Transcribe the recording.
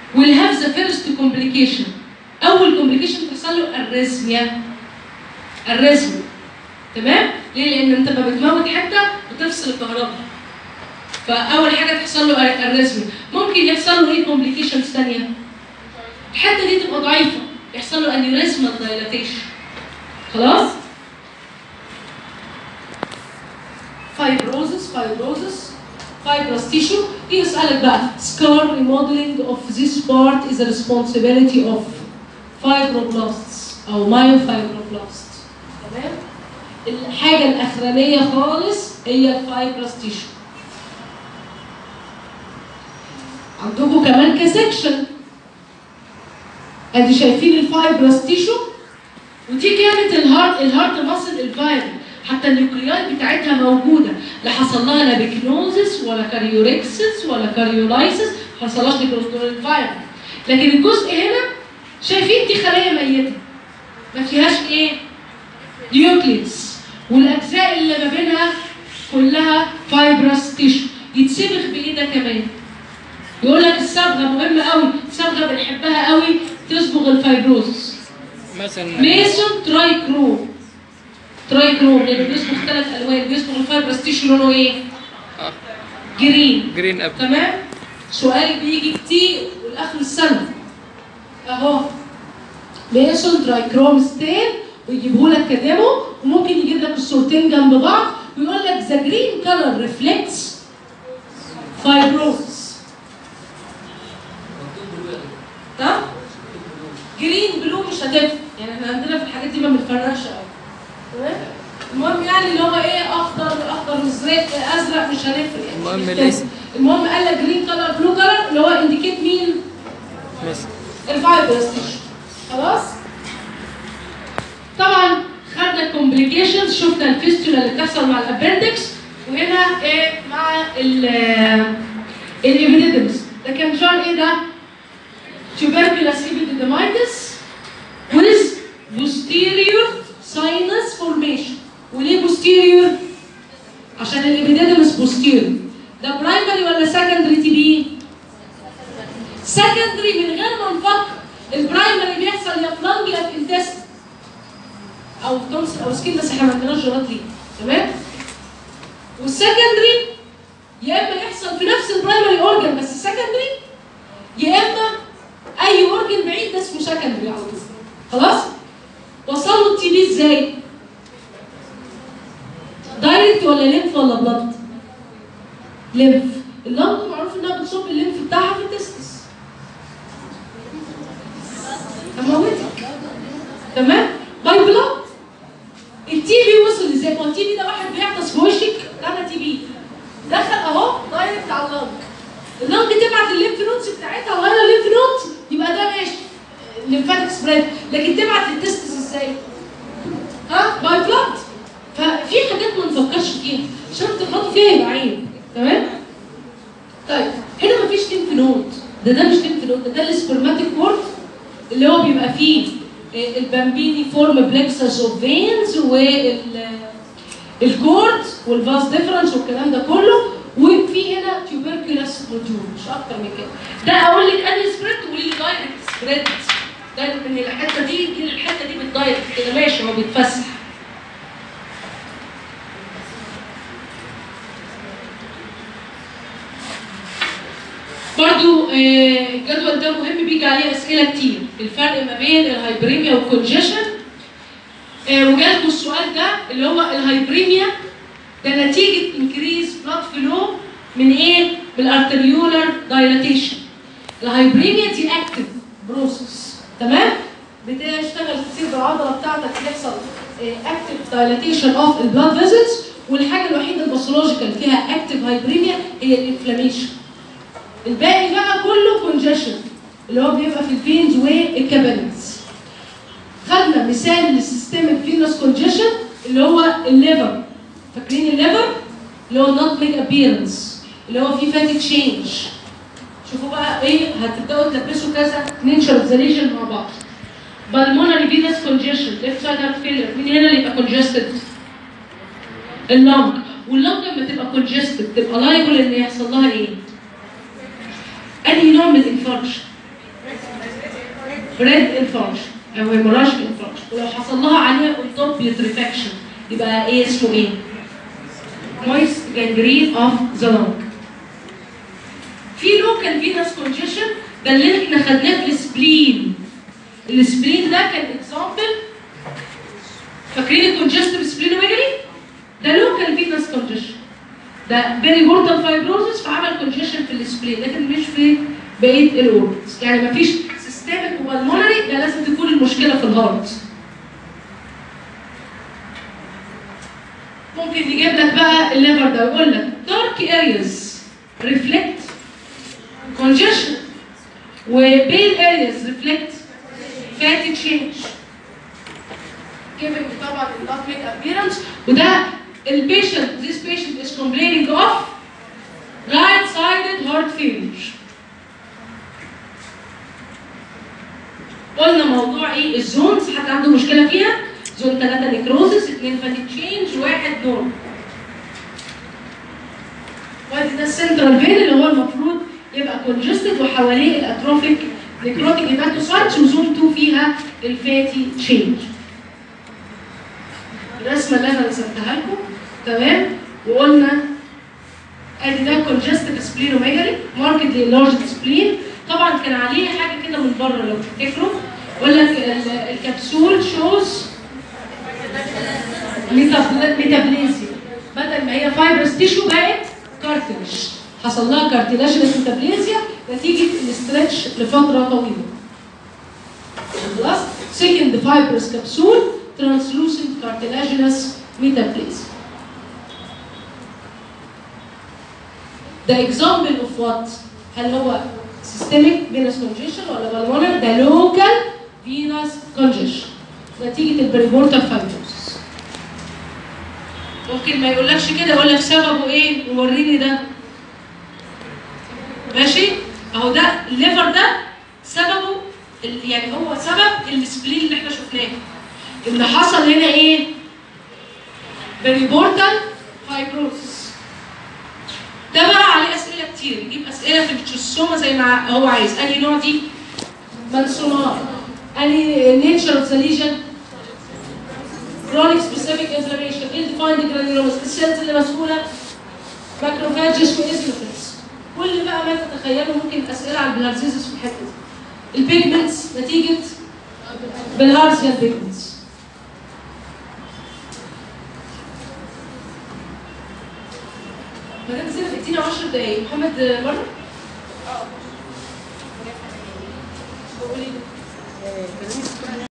will have the first complication اول complication تحصل له الريزميا الريزميا تمام ليه لان انت لما بتموت حته بتفصل الكهرباء فاول حاجه تحصل له الريزميا ممكن يحصل له ايه complications ثانيه الحته دي تبقى ضعيفه يحصل له انيوريزمال دايلاتيشن خلاص fibrosis fibrosis fibrous tissue دي يسألك بقى scar remodeling of this part is a responsibility of fibroblasts أو myofibroblasts تمام الحاجة الأخرانية خالص هي الفايبرس تيشو عندكم كمان كسكشن ادي شايفين الفايبرس تيشو ودي كانت الهارت الهارت ماسل الفايبر حتى النيوكليات بتاعتها موجوده لا حصل لها لا بيكنوزس ولا كاريوريكسس ولا كاريولايسس ما حصلهاش نيكروستول فايبر لكن الجزء هنا شايفين دي خلايا ميته ما فيهاش ايه؟ نيوكليس والاجزاء اللي ما بينها كلها فايبرس تيشو يتسبخ بايه ده كمان؟ يقول لك الصبغه مهمه قوي صبغه بنحبها قوي تصبغ الفايبروزس مثلا ميسون تراي كروم تراي كروم اللي بيصبغ ثلاث الوان بيصبغ الفايبرس تيشو لونه ايه؟ آه. جرين جرين اب تمام؟ سؤال بيجي كتير والاخر السنه اهو ميسون تراي كروم ستيل ويجيبه لك كديمو وممكن يجيب لك الصورتين جنب بعض ويقول لك ذا جرين كلر ريفلكتس فايبروزس تمام؟ جرين بلو مش هتفرق يعني احنا عندنا في الحاجات دي ما بنفرقش قوي تمام؟ المهم يعني اللي هو ايه اخضر اخضر مزرق ازرق مش هنفرق يعني المهم مش الاسم. هتفرق. المهم قال لك جرين كلر بلو كلر اللي هو انديكيت مين؟ مثلا الفايبرس تيشو خلاص طبعا خدنا الكومبليكيشنز شفنا الفيستولا اللي بتحصل مع الابندكس وهنا ايه مع ال الابيديدمس ده كان جار ايه ده؟ tuberculous epididymitis with posterior sinus formation وليه posterior؟ عشان الابيديدمس posterior ده برايمري ولا سكندري تي بي؟ سكندري من غير ما نفكر البرايمري بيحصل يا في لنج يا في انتست او في تونسل او سكين بس احنا ما عندناش جرات ليه تمام والسكندري يا اما يحصل في نفس البرايمري اورجن بس سكندري يا اما اي اورجن بعيد ده اسمه سكندري على طول خلاص وصل له التي بي ازاي دايركت ولا ليمف ولا بلاد ليمف اللنج معروف انها بتصب الليمف بتاعها في التستس هموتك تمام باي بلاد التي بي وصل ازاي؟ ما التي بي ده واحد بيعطس في وشك انا تي بي دخل اهو دايركت على اللنج اللنج تبعت الليمف نودز بتاعتها وهنا الليمف نودز يبقى ده ماشي ليمفاتيك سبريد لكن تبعت للتستس ازاي؟ ها باي بلاد ففي حاجات ما نفكرش فيها عشان تغلطوا فيها يبقى عيب تمام؟ طيب هنا مفيش ليمف نود ده ده مش ليمف نود ده, ده السبرماتيك كورد اللي هو بيبقى فيه آه، البامبيني فورم بلكسس اوف فينز وال الكورد والفاس ديفرنس والكلام ده كله وفي هنا تيوبركلس موديول مش اكتر من كده ده اقول لك انهي سبريد تقولي لي دايركت سبريد ده من الحته دي دي الحته دي بالدايركت كده ماشي هو بيتفسح برضو آه، الجدول ده مهم بيجي عليه اسئله كتير الفرق ما بين الهايبريميا والكونجيشن آه، وجالكم السؤال ده اللي هو الهايبريميا ده نتيجه انكريز بلاد فلو من ايه؟ من الارتريولار دايلاتيشن الهايبريميا دي اكتف بروسس تمام؟ بتشتغل كتير بالعضله بتاعتك بيحصل اكتف دايلاتيشن اوف البلاد فيزلز والحاجه الوحيده الباثولوجيكال فيها اكتف هايبريميا هي الانفلاميشن الباقي بقى كله كونجيشن اللي هو بيبقى في الفينز والكابيلز خدنا مثال للسيستميك فينوس كونجيشن اللي هو الليفر فاكرين الليفر اللي هو النوت ميك ابيرنس اللي هو فيه فاتي تشينج شوفوا بقى ايه هتبداوا تلبسوا كذا نينشر اوف ذا ليجن مع بعض بالمونري فينوس كونجيشن ليفت سايد هارت فيلر مين هنا اللي يبقى كونجستد اللنج واللنج لما تبقى كونجستد تبقى لايبل ان يحصل لها ايه؟ انهي نوع من الانفاركشن؟ ريد انفاركشن او هيموراجيك انفاركشن ولو حصل لها عليها اون توب بيوتريفاكشن يبقى ايه اسمه ايه؟ مويست جانجرين اوف ذا لونج في لوكال فينس كونجيشن ده اللي احنا خدناه في السبلين السبلين ده كان اكزامبل فاكرين الكونجستيف سبلينوميجالي ده لوكال فينس كونجيشن ده بيري بورتال فايبروزس فعمل كونجيشن في السبلين لكن مش في بقيه الاورجنز يعني مفيش سيستمك والمونري ده لازم تكون المشكله في الهارت ممكن يجيب لك بقى الليفر ده ويقول لك دارك ارياز ريفلكت congestion وبين areas reflect fatty change giving طبعا الدارك appearance وده البيشنت this patient is complaining of right sided heart failure قلنا موضوع ايه الزونز حد عنده مشكله فيها زون 3 نيكروزس 2 فاتي تشينج واحد نورمال وادي ده السنترال فين اللي هو المفروض يبقى كونجستد وحواليه الاتروفيك نيكروتيك هيباتوسايتس وزون 2 فيها الفاتي تشينج الرسمه اللي انا رسمتها لكم تمام وقلنا ادي ده كونجستد سبلينوميجالي ماركتلي لارج سبلين طبعا كان عليه حاجه كده من بره لو تفتكروا يقول لك ال- الكبسول شوز ميتابليزيا بدل ما هي فايبرس تيشو بقت كارتلج حصل لها كارتلاجينس ميتابليزيا نتيجه الاسترتش لفتره طويله خلاص سكند فايبرس كبسول ترانسلوسنت كارتلاجينس ميتابليزيا ده اكزامبل اوف وات هل هو سيستميك فينس كونجيشن ولا بالمونر ده لوكال فينس كونجيشن نتيجه البريبورتال فايبروسس ممكن ما يقولكش كده يقول لك سببه ايه وريني ده ماشي اهو ده الليفر ده سببه ال- يعني هو سبب السبلين اللي احنا شفناه ان حصل هنا ايه بريبورتال فايبروسس ده بقى عليه اسئله كتير يجيب اسئله في التشوسوما زي ما هو عايز انهي نوع دي منسونار انهي نيتشر اوف ذا ليجن chronic specific inflammation ill-defined granulomas السيلز اللي مسؤوله ماكروفاجس وايزوفيلز كل بقى ما تتخيلوا ممكن اسئله عن البلارزيزس في الحته دي البيجمنتس نتيجه بالهارزيال بيجمنتس مدام زينب ادينا 10 دقايق محمد بره؟ اه قولي لي